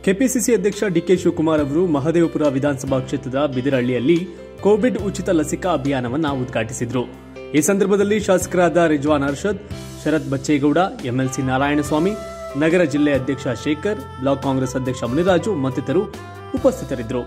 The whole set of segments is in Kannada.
ಕೆಪಿಸಿಸಿ ಅಧ್ಯಕ್ಷ ಡಿಕೆ ಶಿವಕುಮಾರ್ ಅವರು ಮಹದೇವಪುರ ವಿಧಾನಸಭಾ ಕ್ಷೇತ್ರದ ಬಿದಿರಹಳ್ಳಿಯಲ್ಲಿ ಕೋವಿಡ್ ಉಚಿತ ಲಸಿಕಾ ಅಭಿಯಾನವನ್ನು ಉದ್ಘಾಟಿಸಿದರು ಈ ಸಂದರ್ಭದಲ್ಲಿ ಶಾಸಕರಾದ ರಿಜ್ವಾನ್ ಅರ್ಷದ್ ಶರತ್ ಬಚ್ಚೇಗೌಡ ಎಂಎಲ್ಸಿ ನಾರಾಯಣಸ್ವಾಮಿ ನಗರ ಜಿಲ್ಲೆ ಅಧ್ಯಕ್ಷ ಶೇಖರ್ ಬ್ಲಾಕ್ ಕಾಂಗ್ರೆಸ್ ಅಧ್ಯಕ್ಷ ಮುನಿರಾಜು ಮತ್ತಿತರರು ಉಪಸ್ಥಿತರಿದ್ದರು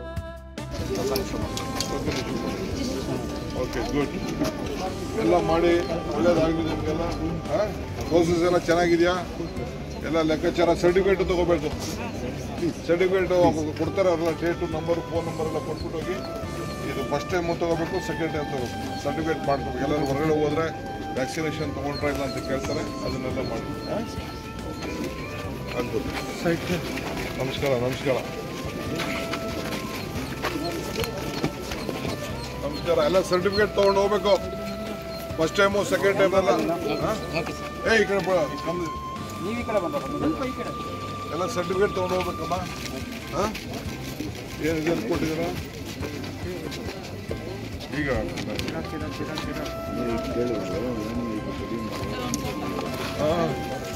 ಓಕೆ ಗುಡ್ ಎಲ್ಲ ಮಾಡಿ ಒಳ್ಳೇದಾಗಲಿ ನಿಮಗೆಲ್ಲ ಪ್ರೋಸೆಸ್ ಎಲ್ಲ ಚೆನ್ನಾಗಿದೆಯಾ ಎಲ್ಲ ಲೆಕ್ಕಾಚಾರ ಸರ್ಟಿಫಿಕೇಟ್ ತೊಗೋಬೇಕು ಸರ್ಟಿಫಿಕೇಟ್ ಕೊಡ್ತಾರೆ ಅವರೆಲ್ಲ ಡೇಟು ನಂಬರ್ ಫೋನ್ ನಂಬರ್ ಎಲ್ಲ ಕೊಟ್ಬಿಟ್ಟು ಹೋಗಿ ಇದು ಫಸ್ಟ್ ಟೈಮ್ ತೊಗೋಬೇಕು ಸೆಕೆಂಡ್ ಟೈಮ್ ತೊಗೋಬೇಕು ಸರ್ಟಿಫಿಕೇಟ್ ಮಾಡ್ಕೋಬೇಕು ಎಲ್ಲರೂ ಹೊರಗಡೆ ಹೋದರೆ ವ್ಯಾಕ್ಸಿನೇಷನ್ ತೊಗೊಂಡ್ರೆ ಇಲ್ಲ ಅಂತ ಕೇಳ್ತಾರೆ ಅದನ್ನೆಲ್ಲ ಮಾಡಿ ಆಗ್ಬೋದು ನಮಸ್ಕಾರ ನಮಸ್ಕಾರ ನಮಸ್ಕಾರ ಎಲ್ಲ ಸರ್ಟಿಫಿಕೇಟ್ ತೊಗೊಂಡು ಹೋಗ್ಬೇಕು ಫಸ್ಟ್ ಟೈಮು ಸೆಕೆಂಡ್ ಟೈಮ್ ಎಲ್ಲ ಹಾ? ಏ ಈ ಕಡೆ ಬಾ, ನಮ್ದು ನೀವು ಈ ಕಡೆ ಬಂದ ಸ್ವಲ್ಪ ಈ ಕಡೆ ಎಲ್ಲ ಸರ್ಟಿಫಿಕೇಟ್ ತೊಗೊಂಡು ಹೋಗ್ಬೇಕಮ್ಮ ಹಾಂ ಏನಿದೆ ಅಂತ ಕೊಟ್ಟಿದ್ದೀರಾ ಈಗ ಹಾಂ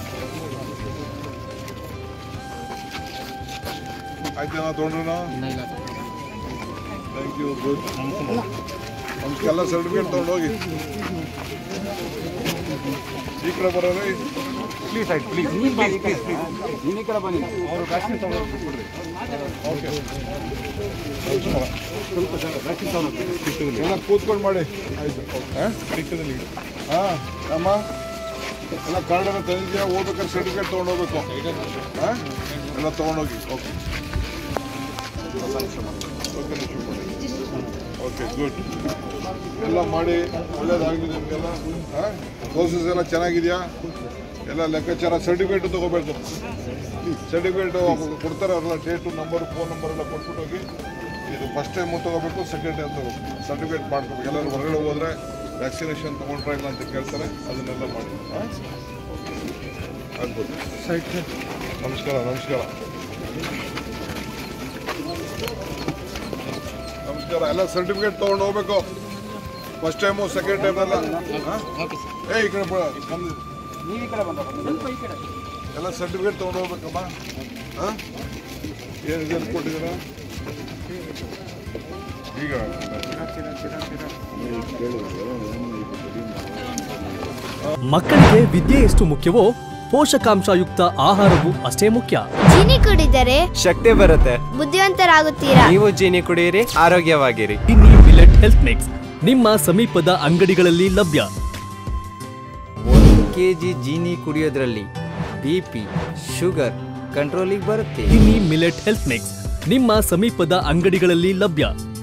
ಆಯ್ತೇನಾ ತೊಗೊಂಡ್ರಣ ಥ್ಯಾಂಕ್ ಯು ಗುಡ್ ನಮ್ಗೆಲ್ಲ ಸರ್ಟಿಫಿಕೇಟ್ ತೊಗೊಂಡು ಹೋಗಿ ಈ ಕಡೆ ಬರೋರಿ ಪ್ಲೀಸ್ ಆಯ್ತು ಪ್ಲೀಸ್ ನೀವು ಬನ್ನಿ ಈ ಕಡೆ ನೀವು ಈ ಕಡೆ ಬನ್ನಿ ಅವರು ವ್ಯಾಕ್ಸಿನ್ ತಗೊಂಡು ಬಿಡ್ರಿ ಓಕೆ ಸ್ವಲ್ಪ ಜನ ವ್ಯಾಕ್ಸಿನ್ ತಗೊಂಡು ಎಲ್ಲ ಕೂತ್ಕೊಂಡು ಮಾಡಿ ಆಯ್ತು ಹಾಂ ಹಾಂ ಅಮ್ಮ ಎಲ್ಲ ಕಾರ್ಡ್ ಎಲ್ಲ ತಂದಿದ್ಯಾ ಹೋಗ್ಬೇಕಾದ್ರೆ ಸರ್ಟಿಫಿಕೇಟ್ ತೊಗೊಂಡು ಹೋಗ್ಬೇಕು ಹಾಂ ಎಲ್ಲ ತೊಗೊಂಡೋಗಿ ಓಕೆ ಓಕೆ ಗುಡ್ ಎಲ್ಲ ಮಾಡಿ ಒಳ್ಳೇದಾಗಲಿ ನಿಮಗೆಲ್ಲ ಹಾಂ ಪ್ರೋಸೆಸ್ ಎಲ್ಲ ಚೆನ್ನಾಗಿದೆಯಾ ಎಲ್ಲ ಲೆಕ್ಕಾಚಾರ ಸರ್ಟಿಫಿಕೇಟ್ ತೊಗೋಬೇಕು ಸರ್ಟಿಫಿಕೇಟ್ ಕೊಡ್ತಾರೆ ಅವರೆಲ್ಲ ಡೇಟು ನಂಬರ್ ಫೋನ್ ನಂಬರ್ ಎಲ್ಲ ಕೊಟ್ಬಿಟ್ಟು ಹೋಗಿ ಇದು ಫಸ್ಟ್ ಟೈಮ್ ತೊಗೋಬೇಕು ಸೆಕೆಂಡ್ ಟೈಮ್ ತೊಗೋಬೇಕು ಸರ್ಟಿಫಿಕೇಟ್ ಮಾಡ್ಕೋಬೇಕು ಎಲ್ಲರೂ ಹೊರಗಡೆ ಹೋದರೆ ವ್ಯಾಕ್ಸಿನೇಷನ್ ತೊಗೊಂಡ್ರೆ ಇಲ್ಲ ಅಂತ ಕೇಳ್ತಾರೆ ಅದನ್ನೆಲ್ಲ ಮಾಡಿ ಹಾಂ ಆಗ್ಬೋದು ನಮಸ್ಕಾರ ನಮಸ್ಕಾರ ನಮಸ್ಕಾರ ಎಲ್ಲ ಸರ್ಟಿಫಿಕೇಟ್ ತೊಗೊಂಡು ಹೋಗ್ಬೇಕು ಫಸ್ಟ್ ಟೈಮು ಸೆಕೆಂಡ್ ಟೈಮ್ ಎಲ್ಲ ಹಾಂ ಏ ಈ ಕಡೆ ಬಾ, ನಮ್ದು ನೀವು ಈ ಕಡೆ ಬಂದ ಸ್ವಲ್ಪ ಈ ಕಡೆ ಎಲ್ಲ ಸರ್ಟಿಫಿಕೇಟ್ ತೊಗೊಂಡು ಹೋಗ್ಬೇಕಮ್ಮ ಹಾಂ ಏನಿದೆ ಅಂತ ಕೊಟ್ಟಿದ್ದೀರಾ ಈಗ ಮಕ್ಕಳಿಗೆ ವಿದ್ಯೆ ಎಷ್ಟು ಮುಖ್ಯವೋ ಪೋಷಕಾಂಶಯುಕ್ತ ಆಹಾರವೂ ಅಷ್ಟೇ ಮುಖ್ಯ ಚೀನಿ ಕುಡಿದರೆ ಶಕ್ತಿ ಬರುತ್ತೆ ಬುದ್ಧಿವಂತರಾಗುತ್ತೀರಾ ನೀವು ಜೀನಿ ಕುಡಿಯಿರಿ ಆರೋಗ್ಯವಾಗಿರಿ ಇನ್ನಿ ಮಿಲೆಟ್ ಹೆಲ್ತ್ ಮಿಕ್ಸ್ ನಿಮ್ಮ ಸಮೀಪದ ಅಂಗಡಿಗಳಲ್ಲಿ ಲಭ್ಯ ಒಂದು ಕೆ ಜಿ ಜೀನಿ ಕುಡಿಯೋದ್ರಲ್ಲಿ ಬಿ ಪಿ ಶುಗರ್ ಕಂಟ್ರೋಲಿಗೆ ಬರುತ್ತೆ ಇನ್ನಿ ಮಿಲೆಟ್ ಹೆಲ್ತ್ ಮಿಕ್ಸ್ ನಿಮ್ಮ ಸಮೀಪದ ಅಂಗಡಿಗಳಲ್ಲಿ ಲಭ್ಯ